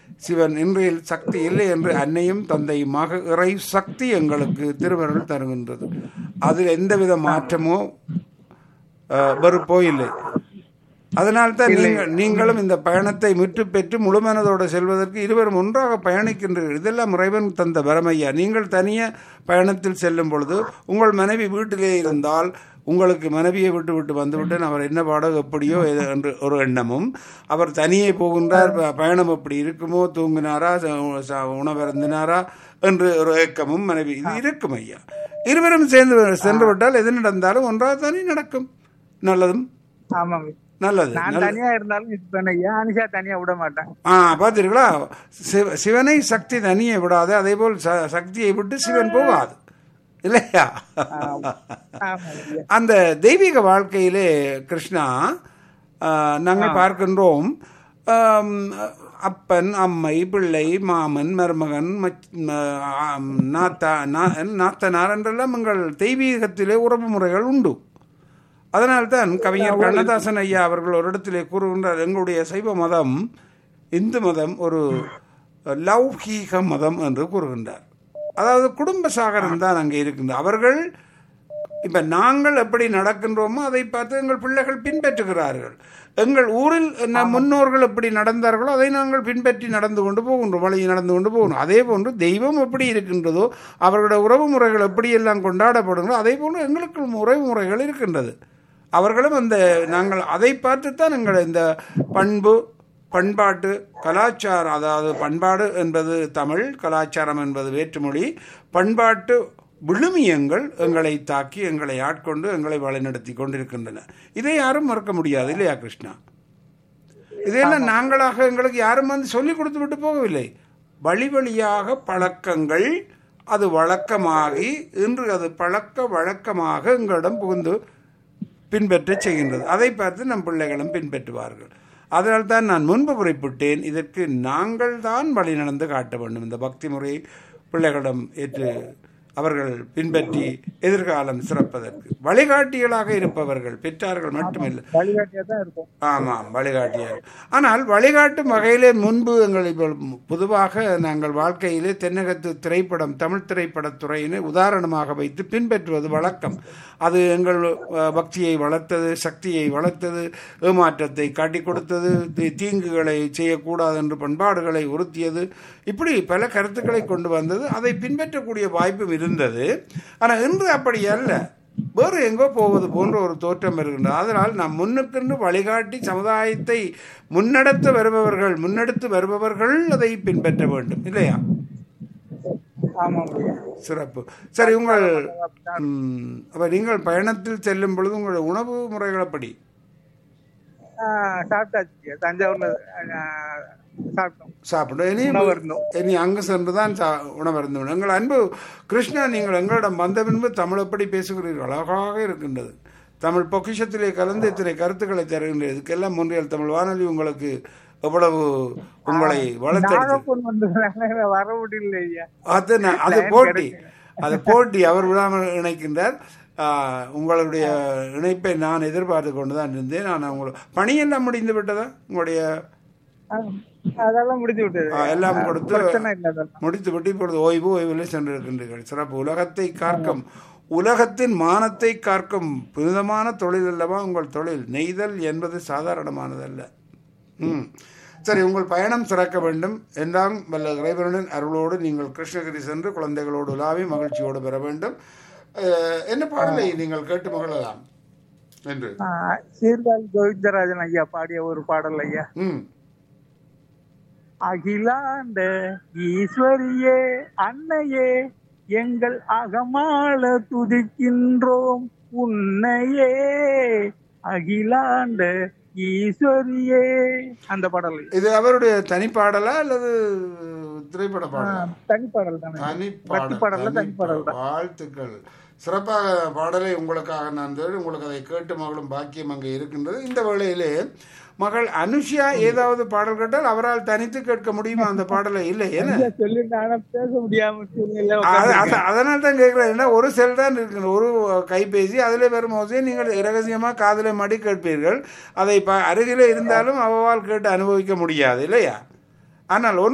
சிவன் இன்றையில் சக்தி இல்லை என்று அன்னையும் தந்தையுமாக இறை சக்தி எங்களுக்கு திருவருள் தருகின்றது அதில் எந்தவித மாற்றமோ அஹ், வெறுப்போ இல்லை அதனால்தான் நீங்கள் நீங்களும் இந்த பயணத்தை முற்று பெற்று முழுமனதோடு செல்வதற்கு இருவரும் ஒன்றாக பயணிக்கின்றீர்கள் இதெல்லாம் இறைவன் தந்த வரமையா நீங்கள் தனியே பயணத்தில் செல்லும் பொழுது உங்கள் மனைவி வீட்டிலே இருந்தால் உங்களுக்கு மனைவியை விட்டு விட்டு வந்துவிட்டேன் அவர் என்ன பாடோ எப்படியோ எது என்று ஒரு எண்ணமும் அவர் தனியே போகின்றார் ப- பயணம் எப்படி இருக்குமோ தூங்கினாரா ச- ச- உணவருந்தினாரா என்று ஒரு ஏக்கமும் மனைவி இது இருக்கும் ஐயா இருவரும் சேர்ந்து சென்று விட்டால் எது நடந்தாலும் ஒன்றாக தானே நடக்கும் நல்லதும் ஆமாங்க நல்லது நான் நல்லது. தனியா இருந்தாலும் இருப்பேன் ஐயா அனிஷா தனியா விட மாட்டேன் ஆ பார்த்தீர்களா சிவ சிவனை சக்தி தனியே விடாது அதே போல் ச- சக்தியை விட்டு சிவன் போகாது இல்லையா ஆமாங்க ஐயா அந்த தெய்வீக வாழ்க்கையிலே கிருஷ்ணா ஆ, நாங்கள் பார்க்கின்றோம் ஆம், அப்பன் அம்மை பிள்ளை மாமன் மருமகன் மச்- ம- ஆம், நாத்தா நா- நாத்தனார் என்றெல்லாம் எங்கள் தெய்வீகத்திலே உறவு முறைகள் உண்டு அதனால்தான் கவிஞர் கண்ணதாசன் ஐயா அவர்கள் ஒரு இடத்திலே கூறுகின்றார் எங்களுடைய சைவ மதம் இந்து மதம் ஒரு லௌகீக மதம் என்று கூறுகின்றார் அதாவது குடும்ப சாகரம் தான் அங்கே இருக்கின்றது அவர்கள் இப்ப நாங்கள் எப்படி நடக்கின்றோமோ அதை பார்த்து எங்கள் பிள்ளைகள் பின்பற்றுகிறார்கள் எங்கள் ஊரில் நம் முன்னோர்கள் எப்படி நடந்தார்களோ அதை நாங்கள் பின்பற்றி நடந்து கொண்டு போகின்றோம் வழி நடந்து கொண்டு போகணும் அதே போன்று தெய்வம் எப்படி இருக்கின்றதோ அவர்களுடைய உறவு முறைகள் எப்படியெல்லாம் கொண்டாடப்படுங்களோ அதே போன்று எங்களுக்கு உறவு முறைகள் இருக்கின்றது அவர்களும் அந்த நாங்கள் அதை பார்த்துத்தான் எங்கள் இந்த பண்பு பண்பாட்டு கலாச்சாரம் அதாவது பண்பாடு என்பது தமிழ் கலாச்சாரம் என்பது வேற்றுமொழி பண்பாட்டு விழுமியங்கள் எங்களை தாக்கி எங்களை ஆட்கொண்டு எங்களை வழிநடத்தி கொண்டிருக்கின்றன இதை யாரும் மறக்க முடியாது இல்லையா கிருஷ்ணா இதையெல்லாம் நாங்களாக எங்களுக்கு யாரும் வந்து சொல்லிக் கொடுத்து விட்டு போகவில்லை வழி வழியாக பழக்கங்கள் அது வழக்கமாகி இன்று அது பழக்க வழக்கமாக எங்களிடம் புகுந்து பின்பற்றச் செய்கின்றது அதை பார்த்து நம் பிள்ளைகளும் பின்பற்றுவார்கள் அதனால் தான் நான் முன்பு குறிப்பிட்டேன் இதற்கு நாங்கள் தான் வழி நடந்து காட்ட வேண்டும் இந்த பக்தி முறை பிள்ளைகளிடம் ஏற்று அவர்கள் பின்பற்றி எதிர்காலம் சிறப்பதற்கு வழிகாட்டிகளாக இருப்பவர்கள் பெற்றார்கள் மட்டுமில்லை வழிகாட்டியா தான் இருக்கும் ஆமாம் வழிகாட்டியார் ஆனால் வழிகாட்டும் வகையிலே முன்பு எங்கள் இப்போ பொதுவாக நாங்கள் வாழ்க்கையிலே தென்னகத்து திரைப்படம் தமிழ் திரைப்படத் துறையினை உதாரணமாக வைத்து பின்பற்றுவது வழக்கம் அது எங்கள் அஹ், பக்தியை வளர்த்தது சக்தியை வளர்த்தது ஏமாற்றத்தை காட்டிக் கொடுத்தது தி- தீங்குகளை செய்யக்கூடாது என்று பண்பாடுகளை உறுத்தியது இப்படி பல கருத்துக்களை கொண்டு வந்தது அதை பின்பற்றக்கூடிய வாய்ப்பும் இருந்தது ஆனால் இன்று அப்படி அல்ல வேறு எங்கோ போவது போன்ற ஒரு தோற்றம் வருகின்றது அதனால் நாம் முன்னுக்கென்று வழிகாட்டி சமுதாயத்தை முன்னெடுத்து வருபவர்கள் முன்னெடுத்து வருபவர்கள் அதை பின்பற்ற வேண்டும் இல்லையா ஆமாம் ஐயா சிறப்பு சரி உங்கள் ம், அப்ப நீங்கள் பயணத்தில் செல்லும் பொழுது உங்களுடைய உணவு முறைகள் எப்படி ஆஹ் சாப்பிட்டாச்சு ஐயா. தஞ்சாவூர்ல ஆஹ், சாப்பிட்டோம் சாப்பிடும் இனி உணவருந்தோம். இனி அங்கு சென்று தான் சா உணவருந்து எங்கள் அன்பு கிருஷ்ணா நீங்கள் எங்களிடம் வந்த பின்பு தமிழ் எப்படி பேசுகிறீர்கள் அழகாக இருக்கின்றது தமிழ் பொக்கிஷத்திலே கலந்து இத்தனை கருத்துக்களை தருகின்றது இதுக்கெல்லாம் முன்றியல் தமிழ் வானொலி உங்களுக்கு எவ்வளவு உங்களை வளர்த்தெடுத்து நாகப்பன் வந்து வர முடியல ஐயா அது நான்- அது போட்டி அது போட்டி அவர் விடாமல் இணைக்கின்றார் ஆஹ், உங்களுடைய இணைப்பை நான் எதிர்பார்த்து கொண்டு தான் இருந்தேன் நான் உங்களுக்கு பணியெல்லாம் முடிந்து விட்டதா உங்களுடைய ஆஹ், அதெல்லாம் முடிஞ்சு விட்டது ஆஹ், எல்லாம் கொடுத்து பிரச்சனை இல்லை அதெல்லாம் முடித்து விட்டு இப்பொழுது ஓய்வு ஓய்வில் சென்றிருக்கின்றீர்கள் சிறப்பு உலகத்தை காக்கும் உலகத்தின் மானத்தை காக்கும் புனிதமான தொழில் அல்லவா உங்கள் தொழில் நெய்தல் என்பது சாதாரணமானதல்ல ம் சரி உங்கள் பயணம் சிறக்க வேண்டும் எல்லாம் வல்ல இறைவனுடன் அருளோடு நீங்கள் கிருஷ்ணகிரி சென்று குழந்தைகளோடு உலாவி மகிழ்ச்சியோடு பெற வேண்டும் அஹ், என்ன பாடலை நீங்கள் கேட்டு மகிழலாம் என்று ஆஹ், சீர்காழி கோவிந்தராஜன் ஐயா பாடிய ஒரு பாடல் ஐயா ம் அகிலாண்ட ஈஸ்வரியே அன்னையே எங்கள் அகமாள துதிக்கின்றோம் உன்னையே அகிலாண்ட ஈஸ்வரியே அந்த பாடல் இது அவருடைய தனிப்பாடலா அல்லது திரைப்பட பாடலா தனிப்பாடல் தானே தனி பக்தி பாடல்ல தனி பாடல் தான் வாழ்த்துக்கள் சிறப்பாக பாடலை உங்களுக்காக நான் தேடி உங்களுக்கு அதை கேட்டு மகளும் பாக்கியம் அங்கே இருக்கின்றது இந்த வேளையிலே மகள் அனுஷியா ஏதாவது பாடல் கேட்டால் அவரால் தனித்து கேட்க முடியுமா அந்த பாடலை இல்லை ஏன்னா சொல்லி நானும் பேச முடியாம சூழ்நிலை அது- அது- அதனால தான் கேட்கிறேன் ஏன்னா ஒரு செல் தான் இருக்கு ஒரு கைபேசி அதில் வரும் போதே நீங்கள் இரகசியமாக காதலை மாடி கேட்பீர்கள் அதை ப அருகிலே இருந்தாலும் அவ்வாறு கேட்டு அனுபவிக்க முடியாது இல்லையா ஆனால்